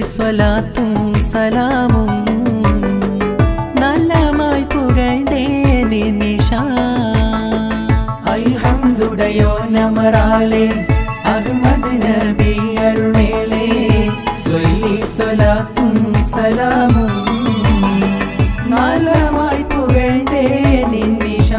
സ്വലാത്തും സലാമും നല്ലമായി പുകഴ്ന്നേ നിമിഷ അൽഹംദുടയോ നമറാലേ അഹ്മദ് നബി അരുളേലേ സ്വല്ലി സ്വലാത്തും സലാമും നാലമായി പുകഴ്ന്തേ നിന്നിഷ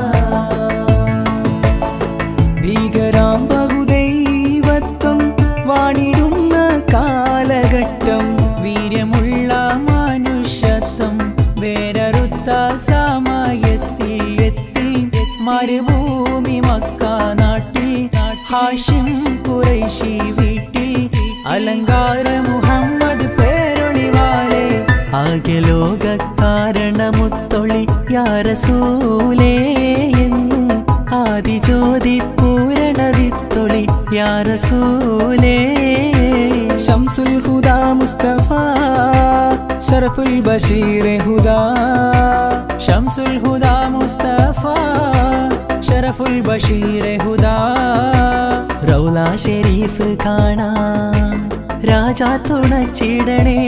ഭീകരാം ബഹുദൈവത്വം വാണിടുന്ന കാലഘട്ടം വീര്യമുള്ള മനുഷ്യത്വം വേരറുത്ത സമയത്തിൽ എത്തി മരുഭൂമി മക്ക നാട്ടിൽ ഹാഷിം കുറൈശി വീട്ടിൽ അലങ്കാര മുഹമ്മദ് പേരൊളിവാലേ ആകെ ലോക കാരണമുത്തൊളി യാരസൂലേ എന്നും ആദിജ്യോതി പൂരണവിത്തൊളി യാരസൂലേ ഷംസുൽ ഹുദ മുസ്തഫ ഷറഫുൽ ബഷീർ ഹുദാ ഷംസുൽ ഹുദ മുസ്തഫ ഷറഫുൽ ബഷീർ ഹുദാ റൗല ഷെരീഫ് കാണാൻ രാജാ തുണച്ചിടണേ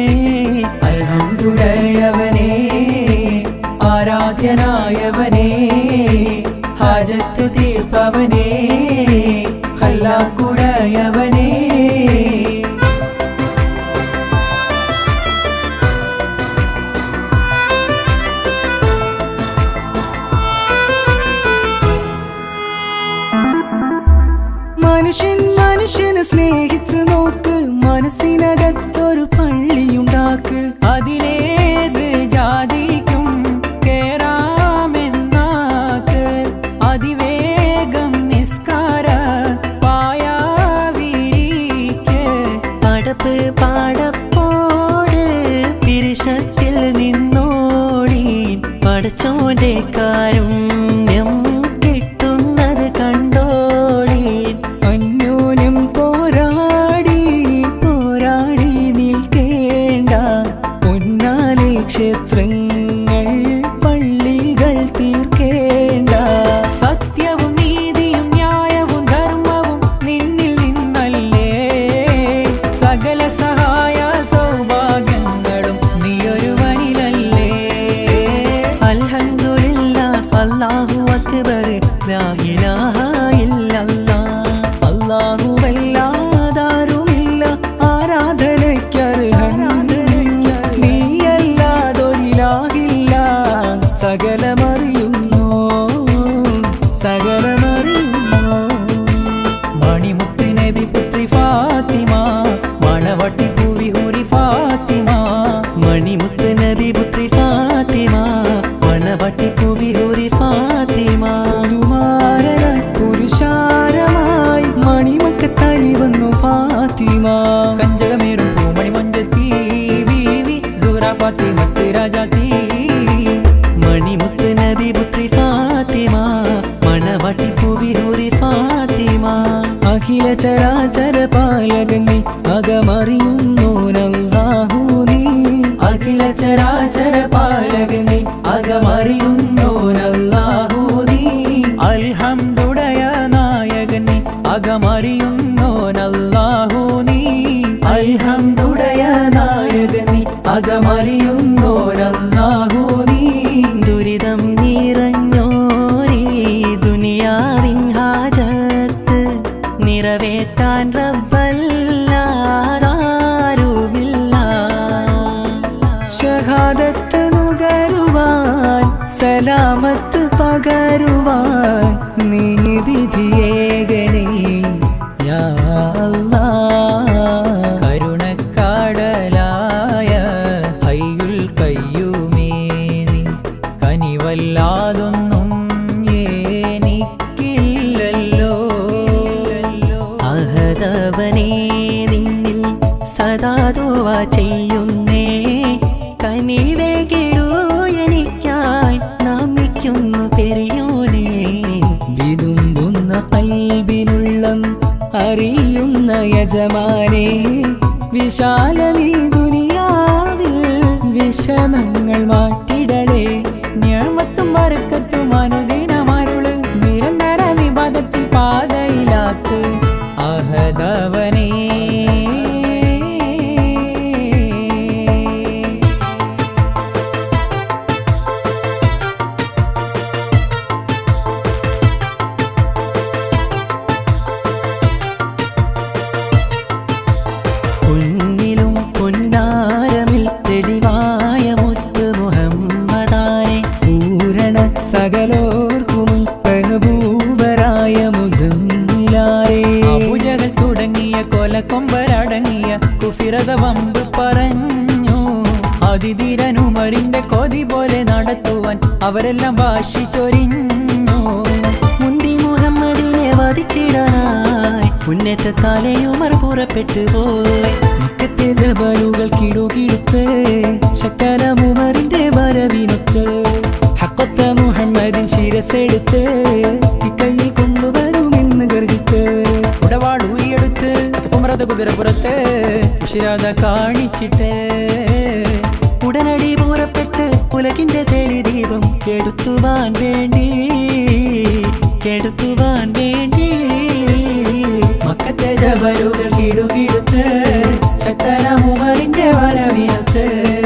അൽഹംദുലയവനേ ആരാധ്യനായവനേ ഹാജത്ത് തീർപ്പവനേ ഹല്ലാക്കുടയവനേ മനുഷ്യൻ മനുഷ്യനെ സ്നേഹിച്ച് നോക്ക് മനസ്സിനകത്തൊരു പള്ളിയുണ്ടാക്ക് അതിലേത് ജാതിക്കും കേറാമെന്നാക്ക് അതിവേഗം നിസ്കാര പായാവിരിക്ക് പടപ്പ് പാടപ്പോട് പിരിശത്തിൽ നിന്നോടി പടച്ചോന്റെ കാരുണ്യം കിട്ടുന്നത് കണ്ടോടി അന്യോന്യം പോരാടി പോരാടി നിൽക്കേണ്ട പൊന്നാലി ക്ഷേത്രങ്ങൾ പള്ളികൾ തീർക്കേണ്ട സത്യവും നീതിയും ന്യായവും ധർമ്മവും നിന്നിൽ നിന്നല്ലേ സകല സഹായ സൗഭാഗ്യങ്ങളും നീയൊരുവനിലല്ലേ അൽഹംദുലില്ല അല്ലാഹു അക്ബർ ലാ ഇലാഹ ഇല്ലല്ലാഹ് അല്ലാഹുവല്ലാതാരുമില്ല ആരാധനയ്ക്കർഹൻ നീയല്ലാതൊരിലാകില്ല സകലമറിയുന്നു സകലമറിയുന്നു മണിമുത്ത് നബി പുത്രി ഫാത്തിമ മണവട്ടി പൂവി ഹൂരി ഫാത്തിമ മണിമുത്ത് നബി പുത്രി ഫാത്തിമ മണവട്ടി കുവിഹൂരി ഫാത്തിമ പുതുമാരനായി പുരുഷാരമായി മണിമക്കത്തായി വന്നു ഫാത്തിമ കഞ്ചകമേറും പൂമണി മഞ്ചത്തി ബീവി സുഹറ ഫാത്തിമത്ത് രാജാത്തി മണിമുത്ത് നബി പുത്രി ഫാത്തിമ മണവട്ടി കുവിഹൂരി ഫാത്തിമ അഖില ചരാചര പാലകന്നി അകമറിയുന്നു നല്ലാഹു നീ അഖില ചരാചര പാലകന്നി അകമറിയുന്നു നല്ലാഹു നീ അൽഹംദുടയ നായകനി അകമറിയുന്നു നല്ലാഹു നീ അൽഹംദുടയ നായകനി അകമറിയുന്നു നല്ലാഹു നീ ദുരിതം നിറഞ്ഞോരീ ദുനിയാവിൻ ഹാജത്ത് നിറവേറ്റാൻ റബ്ബല്ലാതാരുമില്ല ഷഹാദത്ത് നുകരുവാൻ സലാമത്ത് പകരുവാൻ നീ വിധിയേകണേ യാ അല്ലാ. കരുണക്കടലായ ഹയ്യുൽ കയ്യുമേ നിൻ കനിവല്ലാതൊന്നും എനിക്കില്ലല്ലോ അഹദവനേ നിന്നിൽ സദാ ദുവ ചെയ്യുന്നേ കനിവേകിടൂ എനിക്കായി നമിക്കുന്നു പെരിയോനേ വിതുമ്പുന്ന കൽബിനുള്ളം അറിയുന്ന യജമാനെ വിശാലമീ ദുനിയാവിൽ വിഷമങ്ങൾ മാറ്റിടലേ ഞാമത്തും മറക്കത്തും അനുദിനമരുള് നിരന്തര വിവാദത്തിൽ പാതയിലാക്ക് അഹദവനേ കൊമ്പരടങ്ങിയ കുഫിരത വമ്പ് പറഞ്ഞു അതിധീരനുമരിന്റെ കൊതി പോലെ നടത്തുവാൻ അവരെല്ലാം വാശി ചൊരിഞ്ഞു മുന്തി മുഹമ്മദിനെ വധിച്ചിടാനായി മുന്നേറ്റത്താലെ ഉമർ പുറപ്പെട്ടു പോയി മുക്കത്തെ ജബലുകൾ കിടുകിടുത്ത് ശക്കലമുമറിന്റെ വരവിനൊത്ത് ഹക്കൊത്ത മുഹമ്മദിൻ ശിരസെടുത്ത് ഇക്കൈയിൽ കൊണ്ടുവരുമെന്ന് ഗർജിത്ത് ഉടവാട് ഊരിയെടുത്ത് ഉമറത കുതിരപ്പുറത്ത് ഉഷിരാത കാണിച്ചിട്ട് ഉടനടി പുറപ്പെട്ട് ഉലകിന്റെ തെളി ദീപം കെടുത്തുവാൻ വേണ്ടി കെടുത്തുവാൻ വേണ്ടി മക്കത്തെ ജബലുകൾ കിടുകിടുത്ത് ശക്കലമുമറിന്റെ വരവിനൊത്ത്